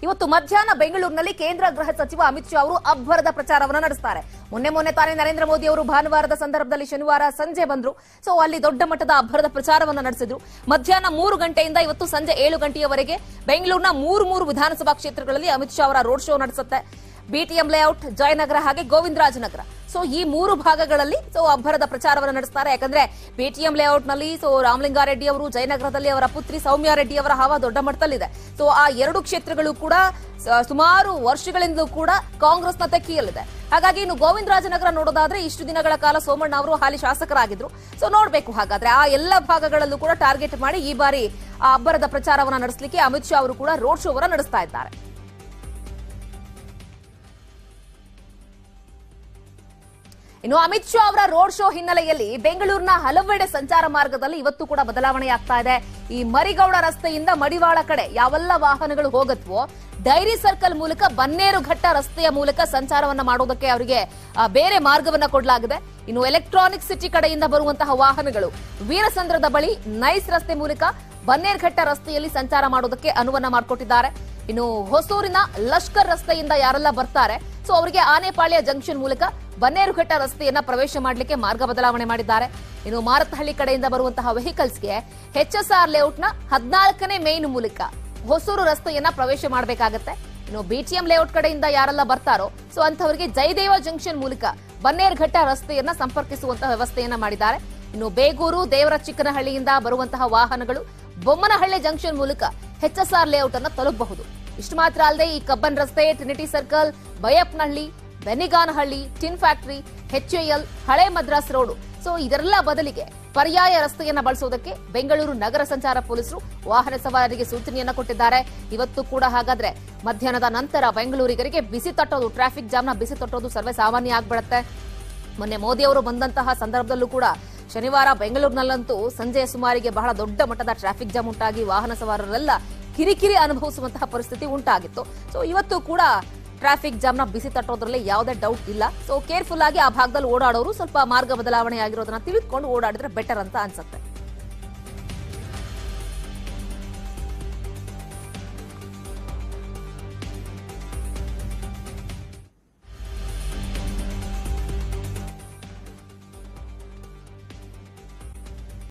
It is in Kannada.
ಇವತ್ತು ಮಧ್ಯಾಹ್ನ ಬೆಂಗಳೂರಿನಲ್ಲಿ ಕೇಂದ್ರ ಗೃಹ ಸಚಿವ ಅಮಿತ್ ಶಾ ಅವರು ಅಬ್ಬರದ ಪ್ರಚಾರವನ್ನು ನಡೆಸ್ತಾರೆ ಮೊನ್ನೆ ಮೊನ್ನೆ ತಾನೇ ನರೇಂದ್ರ ಮೋದಿ ಅವರು ಭಾನುವಾರದ ಸಂದರ್ಭದಲ್ಲಿ ಶನಿವಾರ ಸಂಜೆ ಬಂದ್ರು ಸೊ ಅಲ್ಲಿ ದೊಡ್ಡ ಮಟ್ಟದ ಅಬ್ಬರದ ಪ್ರಚಾರವನ್ನು ನಡೆಸಿದ್ರು ಮಧ್ಯಾಹ್ನ ಮೂರು ಗಂಟೆಯಿಂದ ಇವತ್ತು ಸಂಜೆ ಏಳು ಗಂಟೆಯವರೆಗೆ ಬೆಂಗಳೂರಿನ ಮೂರು ಮೂರು ವಿಧಾನಸಭಾ ಕ್ಷೇತ್ರಗಳಲ್ಲಿ ಅಮಿತ್ ಶಾ ಅವರ ರೋಡ್ ಶೋ ನಡೆಸುತ್ತೆ ಬಿಟಿಎಂ ಲೇಔಟ್ ಜಯನಗರ ಹಾಗೆ ಗೋವಿಂದರಾಜನಗರ ಸೊ ಈ ಮೂರು ಭಾಗಗಳಲ್ಲಿ ಸೊ ಅಬ್ಬರದ ಪ್ರಚಾರವನ್ನು ನಡೆಸ್ತಾರೆ ಯಾಕಂದ್ರೆ ಬಿಟಿಎಂ ಲೇಔಟ್ ನಲ್ಲಿ ಸೊ ರಾಮಲಿಂಗಾರೆಡ್ಡಿ ಅವರು ಜಯನಗರದಲ್ಲಿ ಅವರ ಪುತ್ರಿ ಸೌಮ್ಯ ರೆಡ್ಡಿ ಅವರ ಹಾವ ದೊಡ್ಡ ಮಟ್ಟದಲ್ಲಿದೆ ಸೊ ಆ ಎರಡು ಕ್ಷೇತ್ರಗಳು ಕೂಡ ಸ- ಸುಮಾರು ವರ್ಷಗಳಿಂದಲೂ ಕೂಡ ಕಾಂಗ್ರೆಸ್ನ ತೆಕ್ಕಿಯಲ್ಲಿದೆ ಹಾಗಾಗಿ ಇನ್ನು ಗೋವಿಂದರಾಜನಗರ ನೋಡೋದಾದ್ರೆ ಇಷ್ಟು ದಿನಗಳ ಕಾಲ ಸೋಮಣ್ಣ ಅವರು ಹಾಲಿ ಶಾಸಕರಾಗಿದ್ರು ಸೊ ನೋಡ್ಬೇಕು ಹಾಗಾದ್ರೆ ಆ ಎಲ್ಲ ಭಾಗಗಳಲ್ಲೂ ಕೂಡ ಟಾರ್ಗೆಟ್ ಮಾಡಿ ಈ ಬಾರಿ ಆ ಅಬ್ಬರದ ಪ್ರಚಾರವನ್ನ ನಡೆಸಲಿಕ್ಕೆ ಅಮಿತ್ ಶಾ ಅವರು ಕೂಡ ರೋಡ್ ಶೋವನ್ನ ನಡೆಸ್ತಾ ಇದ್ದಾರೆ ಇನ್ನು ಅಮಿತ್ ಶಾ ಅವರ ರೋಡ್ ಶೋ ಹಿನ್ನೆಲೆಯಲ್ಲಿ ಬೆಂಗಳೂರಿನ ಹಲವೆಡೆ ಸಂಚಾರ ಮಾರ್ಗದಲ್ಲಿ ಇವತ್ತು ಕೂಡ ಬದಲಾವಣೆಯಾಗ್ತಾ ಇದೆ ಈ ಮರಿಗೌಡ ರಸ್ತೆಯಿಂದ ಮಡಿವಾಳ ಕಡೆ ಯಾವೆಲ್ಲ ವಾಹನಗಳು ಹೋಗತ್ವೋ ಡೈರಿ ಸರ್ಕಲ್ ಮೂಲಕ ಬನ್ನೇರುಘಟ್ಟ ರಸ್ತೆಯ ಮೂಲಕ ಸಂಚಾರವನ್ನ ಮಾಡೋದಕ್ಕೆ ಅವರಿಗೆ ಆ, ಬೇರೆ ಮಾರ್ಗವನ್ನ ಕೊಡಲಾಗಿದೆ ಇನ್ನು ಎಲೆಕ್ಟ್ರಾನಿಕ್ ಸಿಟಿ ಕಡೆಯಿಂದ ಬರುವಂತಹ ವಾಹನಗಳು ವೀರಸಂದ್ರದ ಬಳಿ ನೈಸ್ ರಸ್ತೆ ಮೂಲಕ ಬನ್ನೇರ್ಘಟ್ಟ ರಸ್ತೆಯಲ್ಲಿ ಸಂಚಾರ ಮಾಡೋದಕ್ಕೆ ಅನುವನ್ನ ಮಾಡಿಕೊಟ್ಟಿದ್ದಾರೆ ಇನ್ನು ಹೊಸೂರಿನ ಲಷ್ಕರ್ ರಸ್ತೆಯಿಂದ ಯಾರೆಲ್ಲ ಬರ್ತಾರೆ ಸೊ ಅವರಿಗೆ ಆನೆಪಾಳ್ಯ ಜಂಕ್ಷನ್ ಮೂಲಕ ಬನ್ನೇರುಘಟ್ಟ ರಸ್ತೆಯನ್ನ ಪ್ರವೇಶ ಮಾಡಲಿಕ್ಕೆ ಮಾರ್ಗ ಬದಲಾವಣೆ ಮಾಡಿದ್ದಾರೆ ಇನ್ನು ಮಾರತಹಳ್ಳಿ ಕಡೆಯಿಂದ ಬರುವಂತಹ ವೆಹಿಕಲ್ಸ್ಗೆ ಎಚ್ಎಸ್ಆರ್ ಲೇಔಟ್ನ ಹದಿನಾಲ್ಕನೇ ಮೇನ್ ಮೂಲಕ ಹೊಸೂರು ರಸ್ತೆಯನ್ನ ಪ್ರವೇಶ ಮಾಡಬೇಕಾಗತ್ತೆ ಇನ್ನು ಬಿಟಿಎಂ ಲೇಔಟ್ ಕಡೆಯಿಂದ ಯಾರೆಲ್ಲ ಬರ್ತಾರೋ ಸೊ ಅಂತವರಿಗೆ ಜಯದೇವ ಜಂಕ್ಷನ್ ಮೂಲಕ ಬನ್ನೇರ್ಘಟ್ಟ ರಸ್ತೆಯನ್ನ ಸಂಪರ್ಕಿಸುವಂತಹ ವ್ಯವಸ್ಥೆಯನ್ನ ಮಾಡಿದ್ದಾರೆ ಇನ್ನು ಬೇಗೂರು ದೇವರ ಚಿಕ್ಕನಹಳ್ಳಿಯಿಂದ ಬರುವಂತಹ ವಾಹನಗಳು ಬೊಮ್ಮನಹಳ್ಳಿ ಜಂಕ್ಷನ್ ಮೂಲಕ ಎಚ್ಎಸ್ಆರ್ ಲೇಔಟ್ ಅನ್ನ ತಲುಪಬಹುದು ಇಷ್ಟು ಮಾತ್ರ ಅಲ್ಲದೆ ಈ ಕಬ್ಬನ್ ರಸ್ತೆ Trinity circle Byappanahalli Benniganahalli tin factory HAL ಹಳೆ ಮದ್ರಾಸ್ ರೋಡ್ ಸೊ ಇದರೆಲ್ಲ ಬದಲಿಗೆ ಪರ್ಯಾಯ ರಸ್ತೆಯನ್ನ ಬಳಸುವುದಕ್ಕೆ ಬೆಂಗಳೂರು ನಗರ ಸಂಚಾರ ಪೊಲೀಸರು ವಾಹನ ಸವಾರರಿಗೆ ಸೂಚನೆಯನ್ನ ಕೊಟ್ಟಿದ್ದಾರೆ ಇವತ್ತು ಕೂಡ ಹಾಗಾದ್ರೆ ಮಧ್ಯಾಹ್ನದ ನಂತರ ಬೆಂಗಳೂರಿಗರಿಗೆ ಬಿಸಿ ತಟ್ಟೋದು ಟ್ರಾಫಿಕ್ ಜಾಮ್ನ ಬಿಸಿ ತಟ್ಟೋದು ಸರ್ವೇ ಸಾಮಾನ್ಯ ಆಗ್ಬಿಡತ್ತೆ ಮೊನ್ನೆ ಮೋದಿ ಅವರು ಬಂದಂತಹ ಸಂದರ್ಭದಲ್ಲೂ ಕೂಡ ಶನಿವಾರ ಬೆಂಗಳೂರಿನಲ್ಲಂತೂ ಸಂಜೆಯ ಸುಮಾರಿಗೆ ಬಹಳ ದೊಡ್ಡ ಮಟ್ಟದ ಟ್ರಾಫಿಕ್ ಜಾಮ್ ಉಂಟಾಗಿ ವಾಹನ ಸವಾರರೆಲ್ಲ ಕಿರಿಕಿರಿ ಅನುಭವಿಸುವಂತಹ ಪರಿಸ್ಥಿತಿ ಉಂಟಾಗಿತ್ತು ಸೊ ಇವತ್ತು ಕೂಡ ಟ್ರಾಫಿಕ್ ಜಾಮ್ನ ಬಿಸಿ ತಟ್ಟೋದ್ರಲ್ಲಿ ಯಾವುದೇ ಡೌಟ್ ಇಲ್ಲ ಸೊ ಕೇರ್ಫುಲ್ ಆಗಿ ಆ ಭಾಗದಲ್ಲಿ ಓಡಾಡೋರು ಸ್ವಲ್ಪ ಮಾರ್ಗ ಬದಲಾವಣೆ ಆಗಿರೋದನ್ನ ತಿಳಿದುಕೊಂಡು ಓಡಾಡಿದ್ರೆ ಬೆಟರ್ ಅಂತ ಅನ್ಸುತ್ತೆ